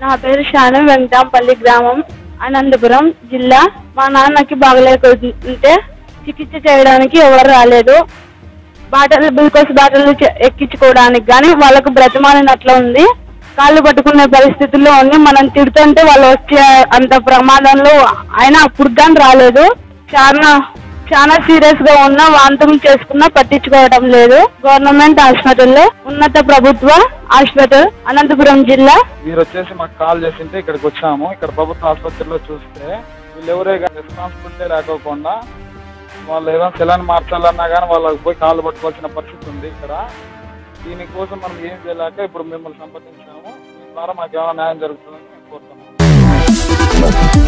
నా పేరు షాను వెంకటాంపల్లి గ్రామం అనంతపురం జిల్లా మా నాన్నకి బాగలేకుంటే చికిత్స చేయడానికి ఎవరు రాలేదు బాటలు గ్లూకోజ్ బాటలు చె- ఎక్కించుకోవడానికి కానీ వాళ్ళకు బ్రతిమాలినట్లు ఉంది కాళ్ళు పట్టుకునే పరిస్థితుల్లో ఉంది మనం తిడుతుంటే వాళ్ళు వచ్చే అంత ప్రమాదంలో ఆయన అప్పుడు కానీ రాలేదు చాలా చాలా సీరియస్ గా ఉన్న వాంతులు చేసుకున్నా పట్టించుకోవడం లేదు గవర్నమెంట్ హాస్పిటల్లో ఉన్నత ప్రభుత్వ హాస్పిటల్ అనంతపురం జిల్లా మీరు వచ్చేసి మాకు కాల్ చేసింటే ఇక్కడికి వచ్చాము ఇక్కడ ప్రభుత్వ ఆసుపత్రిలో చూస్తే వీళ్ళు ఎవరే రెస్పాన్సిబిలిటీ లేకోకుండా వాళ్ళు ఏదైనా సెలన్ మార్చాలన్నా కానీ వాళ్ళకి పోయి కాళ్ళు పట్టుకోవాల్సిన పరిస్థితి ఉంది ఇక్కడ దీనికోసం మనం ఏం చేయలేక ఇప్పుడు మిమ్మల్ని సంప్రదించాము మీ ద్వారా మాకు ఏమైనా న్యాయం జరుగుతుందని మేము కోరుతున్నాము